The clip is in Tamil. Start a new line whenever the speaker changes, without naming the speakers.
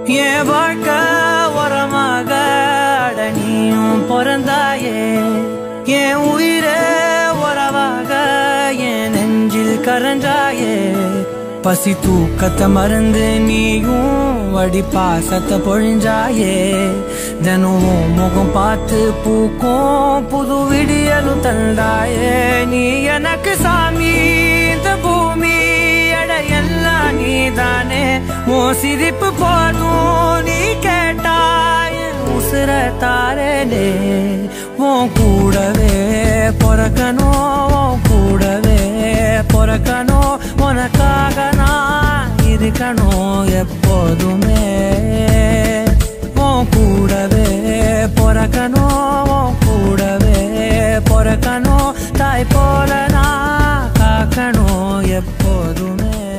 என் வாழ்க்கை உரமாக அட நீயும் பிறந்தாயே என் உயிரே உறவாக என் நெஞ்சில் கரஞ்சாயே பசி தூக்கத்தை மறந்து நீயும் வடி பாசத்தை பொழிஞ்சாயே தினம் உன் முகம் பார்த்து பூக்கும் புது விடியலும் தந்தாயே நீ எனக்கு சாமி இந்த பூமி எடை எல்லாம் நீதானே உன் சிரிப்பு போதும் நீ கேட்டாய் உசுர தாரனே உன் கூடவே பிறக்கணும் உன் கூடவே பிறக்கணும் உனக்காக நான் இருக்கணும் எப்போதுமே உன் கூடவே பிறக்கணும் உன் கூடவே பிறக்கணும் தாய் போல நான் காக்கணும் எப்போதுமே